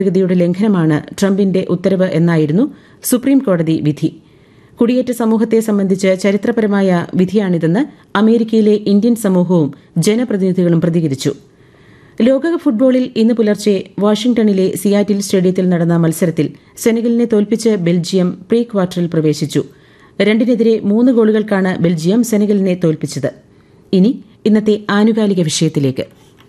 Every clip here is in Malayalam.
ഗതിയുടെ ലംഘനമാണ് ട്രംപിന്റെ ഉത്തരവ് എന്നായിരുന്നു സുപ്രീം കോടതി വിധി കുടിയേറ്റ സമൂഹത്തെ സംബന്ധിച്ച് ചരിത്രപരമായ വിധിയാണിതെന്ന് അമേരിക്കയിലെ ഇന്ത്യൻ സമൂഹവും ജനപ്രതിനിധികളും പ്രതികരിച്ചു ലോകകപ്പ് ഫുട്ബോളിൽ ഇന്ന് പുലർച്ചെ വാഷിംഗ്ടണിലെ സിയാറ്റിൽ സ്റ്റേഡിയത്തിൽ നടന്ന മത്സരത്തിൽ സെനഗലിനെ തോൽപ്പിച്ച് ബെൽജിയം പ്രീ ക്വാർട്ടറിൽ പ്രവേശിച്ചു രണ്ടിനെതിരെ മൂന്ന് ഗോളുകൾക്കാണ് ബെൽജിയം സെനഗലിനെ തോൽപ്പിച്ചത് ഇനി ഇന്നത്തെ ആനുകാലിക വിഷയത്തിലേക്ക്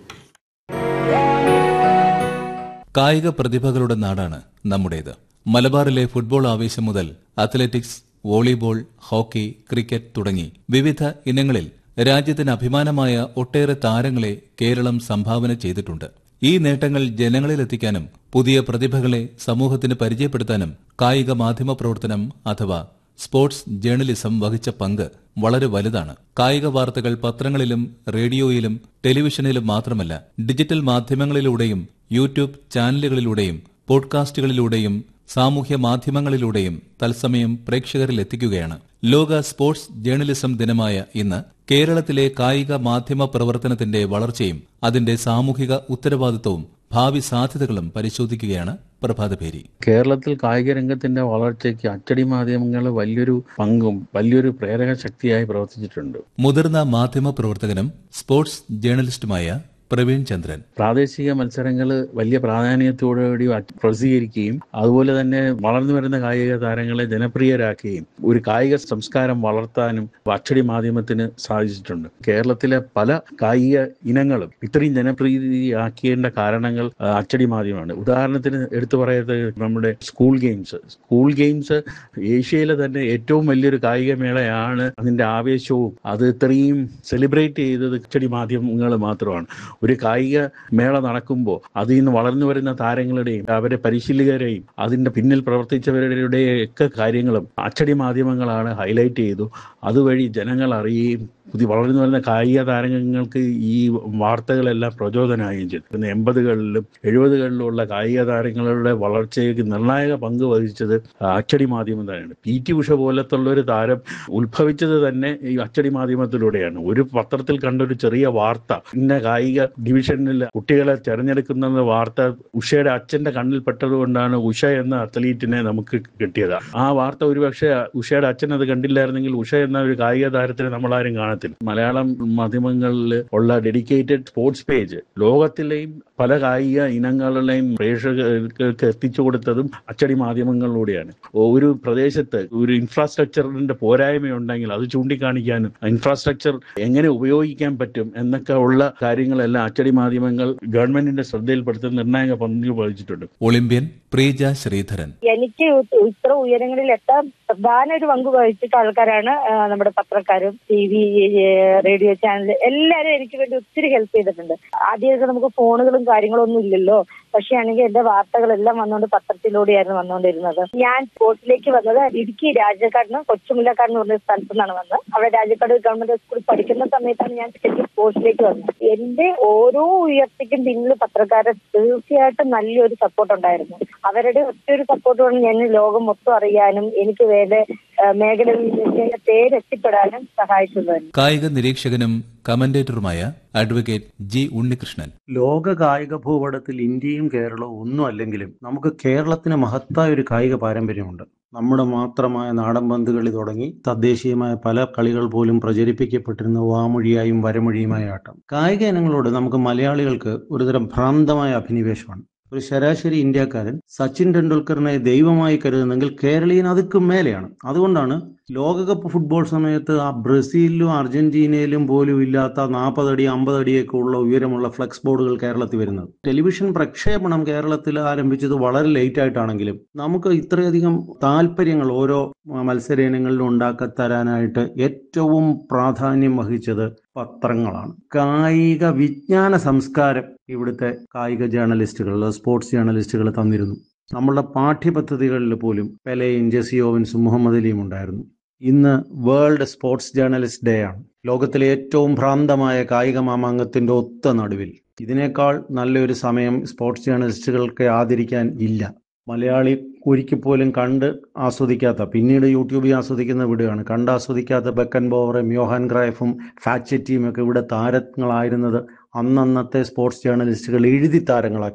കായിക പ്രതിഭകളുടെ നാടാണ് നമ്മുടേത് മലബാറിലെ ഫുട്ബോൾ ആവേശം മുതൽ അത്ലറ്റിക്സ് വോളിബോൾ ഹോക്കി ക്രിക്കറ്റ് തുടങ്ങി വിവിധ ഇനങ്ങളിൽ രാജ്യത്തിന് അഭിമാനമായ ഒട്ടേറെ താരങ്ങളെ കേരളം സംഭാവന ചെയ്തിട്ടുണ്ട് ഈ നേട്ടങ്ങൾ ജനങ്ങളിലെത്തിക്കാനും പുതിയ പ്രതിഭകളെ സമൂഹത്തിന് പരിചയപ്പെടുത്താനും കായിക മാധ്യമ പ്രവർത്തനം അഥവാ സ്പോർട്സ് ജേർണലിസം വഹിച്ച പങ്ക് വളരെ വലുതാണ് കായിക വാർത്തകൾ പത്രങ്ങളിലും റേഡിയോയിലും ടെലിവിഷനിലും മാത്രമല്ല ഡിജിറ്റൽ മാധ്യമങ്ങളിലൂടെയും യൂട്യൂബ് ചാനലുകളിലൂടെയും പോഡ്കാസ്റ്റുകളിലൂടെയും സാമൂഹ്യ മാധ്യമങ്ങളിലൂടെയും തത്സമയം പ്രേക്ഷകരിൽ എത്തിക്കുകയാണ് ലോക സ്പോർട്സ് ജേർണലിസം ദിനമായ ഇന്ന് കേരളത്തിലെ കായിക മാധ്യമ പ്രവർത്തനത്തിന്റെ വളർച്ചയും അതിന്റെ സാമൂഹിക ഉത്തരവാദിത്വവും ഭാവി സാധ്യതകളും പരിശോധിക്കുകയാണ് പ്രഭാതപേരി കേരളത്തിൽ കായിക രംഗത്തിന്റെ വളർച്ചയ്ക്ക് അച്ചടി മാധ്യമങ്ങൾ വലിയൊരു പങ്കും വലിയൊരു പ്രേരക ശക്തിയായി പ്രവർത്തിച്ചിട്ടുണ്ട് മുതിർന്ന മാധ്യമ പ്രവർത്തകനും സ്പോർട്സ് ജേർണലിസ്റ്റുമായ പ്രവീൺ ചന്ദ്രൻ പ്രാദേശിക മത്സരങ്ങൾ വലിയ പ്രാധാന്യത്തോടുകൂടി പ്രസിദ്ധീകരിക്കുകയും അതുപോലെ തന്നെ വളർന്നു വരുന്ന കായിക താരങ്ങളെ ജനപ്രിയരാക്കുകയും ഒരു കായിക സംസ്കാരം വളർത്താനും അച്ചടി മാധ്യമത്തിന് സാധിച്ചിട്ടുണ്ട് കേരളത്തിലെ പല കായിക ഇനങ്ങളും ഇത്രയും ജനപ്രീതിയാക്കേണ്ട കാരണങ്ങൾ അച്ചടി മാധ്യമമാണ് ഉദാഹരണത്തിന് എടുത്തു പറയുന്നത് നമ്മുടെ സ്കൂൾ ഗെയിംസ് സ്കൂൾ ഗെയിംസ് ഏഷ്യയിലെ തന്നെ ഏറ്റവും വലിയൊരു കായിക മേളയാണ് അതിന്റെ ആവേശവും അത് ഇത്രയും സെലിബ്രേറ്റ് ചെയ്തത് അച്ചടി മാധ്യമങ്ങൾ മാത്രമാണ് ഒരു കായിക മേള നടക്കുമ്പോൾ അതിൽ നിന്ന് വളർന്നു വരുന്ന താരങ്ങളുടെയും അവരെ പരിശീലകരെയും അതിന്റെ പിന്നിൽ പ്രവർത്തിച്ചവരുടെ ഒക്കെ കാര്യങ്ങളും അച്ചടി മാധ്യമങ്ങളാണ് ഹൈലൈറ്റ് ചെയ്തു അതുവഴി ജനങ്ങൾ അറിയുകയും പുതിയ വളർന്നു വരുന്ന കായിക താരങ്ങൾക്ക് ഈ വാർത്തകളെല്ലാം പ്രചോദനമാകുകയും ചെയ്തു പിന്നെ എൺപതുകളിലും എഴുപതുകളിലുമുള്ള കായിക താരങ്ങളുടെ വളർച്ചയ്ക്ക് നിർണായക പങ്ക് വഹിച്ചത് അച്ചടി മാധ്യമം തന്നെയാണ് പി ടി ഉഷ പോലത്തുള്ള ഒരു താരം ഉത്ഭവിച്ചത് തന്നെ ഈ അച്ചടി മാധ്യമത്തിലൂടെയാണ് ഒരു പത്രത്തിൽ കണ്ട ഒരു ചെറിയ വാർത്ത ഇന്ന കായിക ഡിവിഷനിൽ കുട്ടികളെ തെരഞ്ഞെടുക്കുന്ന വാർത്ത ഉഷയുടെ അച്ഛന്റെ കണ്ണിൽ പെട്ടതുകൊണ്ടാണ് ഉഷ എന്ന അത്ലീറ്റിനെ നമുക്ക് കിട്ടിയത് ആ വാർത്ത ഒരുപക്ഷെ ഉഷയുടെ അച്ഛൻ അത് കണ്ടില്ലായിരുന്നെങ്കിൽ ഉഷ എന്ന ഒരു കായിക താരത്തിനെ നമ്മളാരും കാണത്തില്ല മലയാളം മാധ്യമങ്ങളിൽ ഉള്ള ഡെഡിക്കേറ്റഡ് സ്പോർട്സ് പേജ് ലോകത്തിലെയും പല കായിക ഇനങ്ങളുടെയും പ്രേക്ഷകർക്ക് എത്തിച്ചു കൊടുത്തതും അച്ചടി മാധ്യമങ്ങളിലൂടെയാണ് ഒരു പ്രദേശത്ത് ഒരു ഇൻഫ്രാസ്ട്രക്ചറിന്റെ പോരായ്മയുണ്ടെങ്കിൽ അത് ചൂണ്ടിക്കാണിക്കാനും ഇൻഫ്രാസ്ട്രക്ചർ എങ്ങനെ ഉപയോഗിക്കാൻ പറ്റും എന്നൊക്കെ ഉള്ള കാര്യങ്ങളെല്ലാം അച്ചടി മാധ്യമങ്ങൾ ഗവൺമെന്റിന്റെ ശ്രദ്ധയിൽപ്പെടുത്തുന്ന നിർണായക പങ്ക് വഹിച്ചിട്ടുണ്ട് ഒളിമ്പ്യൻ പ്രീജ ശ്രീധരൻ എനിക്ക് ഇത്ര ഉയരങ്ങളിൽ എത്താൻ പ്രധാന ഒരു പങ്ക് വഹിച്ചിട്ട് ആൾക്കാരാണ് നമ്മുടെ പത്രക്കാരും ടി വി റേഡിയോ ചാനൽ എല്ലാവരും എനിക്ക് വേണ്ടി ഒത്തിരി ഹെൽപ്പ് ചെയ്തിട്ടുണ്ട് ആദ്യമൊക്കെ നമുക്ക് ഫോണുകളും കാര്യങ്ങളും ഒന്നും ഇല്ലല്ലോ പക്ഷെ ആണെങ്കിൽ എന്റെ വാർത്തകളെല്ലാം വന്നുകൊണ്ട് പത്രത്തിലൂടെയായിരുന്നു വന്നുകൊണ്ടിരുന്നത് ഞാൻ സ്പോർട്സിലേക്ക് വന്നത് ഇടുക്കി രാജക്കാടിന് കൊച്ചുമുല്ലക്കാട് എന്ന് പറഞ്ഞ സ്ഥലത്തു നിന്നാണ് വന്നത് അവിടെ രാജക്കാട് ഗവൺമെന്റ് സ്കൂളിൽ പഠിക്കുന്ന സമയത്താണ് ഞാൻ ശരിക്കും സ്പോർട്സിലേക്ക് വന്നത് എന്റെ ഓരോ ഉയർച്ചയ്ക്കും പിന്നിൽ പത്രക്കാരെ തീർച്ചയായിട്ടും നല്ലൊരു സപ്പോർട്ട് ഉണ്ടായിരുന്നു അവരുടെ ഒറ്റൊരു സപ്പോർട്ട് കൊണ്ട് ഞാൻ ലോകം മൊത്തം അറിയാനും എനിക്ക് വേറെ മേഖലകളിലേക്ക് പേരെത്തിപ്പെടാനും സഹായിച്ചത് കായിക നിരീക്ഷകനും കമന്റേറ്ററുമായ അഡ്വക്കേറ്റ് ജി ഉണ്ണികൃഷ്ണൻ ലോക കായിക ഭൂപടത്തിൽ ഇന്ത്യയും കേരളവും ഒന്നും അല്ലെങ്കിലും നമുക്ക് കേരളത്തിന് മഹത്തായ ഒരു കായിക പാരമ്പര്യമുണ്ട് നമ്മുടെ മാത്രമായ നാടൻ പന്തുകളി തുടങ്ങി തദ്ദേശീയമായ പല കളികൾ പോലും പ്രചരിപ്പിക്കപ്പെട്ടിരുന്ന വാമൊഴിയായും വരമൊഴിയുമായ ആട്ടം കായിക ഇനങ്ങളോട് നമുക്ക് മലയാളികൾക്ക് ഒരുതരം ഭ്രാന്തമായ അഭിനിവേശമാണ് ഒരു ശരാശരി ഇന്ത്യക്കാരൻ സച്ചിൻ ടെണ്ടുൽക്കറിനെ ദൈവമായി കരുതുന്നെങ്കിൽ കേരളീയൻ അതുക്കും മേലെയാണ് അതുകൊണ്ടാണ് ലോകകപ്പ് ഫുട്ബോൾ സമയത്ത് ആ ബ്രസീലിലും അർജന്റീനയിലും പോലും ഇല്ലാത്ത നാൽപ്പതടി അമ്പതടിയൊക്കെ ഉള്ള ഉയരമുള്ള ഫ്ലെക്സ് ബോർഡുകൾ കേരളത്തിൽ വരുന്നത് ടെലിവിഷൻ പ്രക്ഷേപണം കേരളത്തിൽ ആരംഭിച്ചത് വളരെ ലേറ്റ് ആയിട്ടാണെങ്കിലും നമുക്ക് ഇത്രയധികം താല്പര്യങ്ങൾ ഓരോ മത്സര ഇനങ്ങളിലും ഉണ്ടാക്കി തരാനായിട്ട് ഏറ്റവും പ്രാധാന്യം വഹിച്ചത് പത്രങ്ങളാണ് കായിക വിജ്ഞാന സംസ്കാരം ഇവിടുത്തെ കായിക ജേർണലിസ്റ്റുകൾ സ്പോർട്സ് ജേർണലിസ്റ്റുകൾ തന്നിരുന്നു നമ്മളുടെ പാഠ്യപദ്ധതികളിൽ പോലും പെലയും ജെസി ഓവൻസും മുഹമ്മദ് അലിയും ഉണ്ടായിരുന്നു ഇന്ന് വേൾഡ് സ്പോർട്സ് ജേർണലിസ്റ്റ് ഡേ ആണ് ലോകത്തിലെ ഏറ്റവും ഭ്രാന്തമായ കായിക മാമാങ്കത്തിന്റെ ഒത്ത നടുവിൽ ഇതിനേക്കാൾ നല്ലൊരു സമയം സ്പോർട്സ് ജേർണലിസ്റ്റുകൾക്ക് ആദരിക്കാൻ ഇല്ല മലയാളി ഒരിക്കൽ പോലും കണ്ട് ആസ്വദിക്കാത്ത പിന്നീട് യൂട്യൂബിൽ ആസ്വദിക്കുന്ന വിടുകയാണ് കണ്ട് ആസ്വദിക്കാത്ത ബെക്കൻ ബോവറും യോഹാൻ ഗ്രൈഫും ഫാച്ചറ്റിയും ഒക്കെ ഇവിടെ താരങ്ങളായിരുന്നത് അന്നന്നത്തെ സ്പോർട്സ് ജേർണലിസ്റ്റുകൾ എഴുതി താരങ്ങളാക്കിയാണ്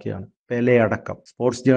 പെലെ അടക്കം സ്പോർട്സ്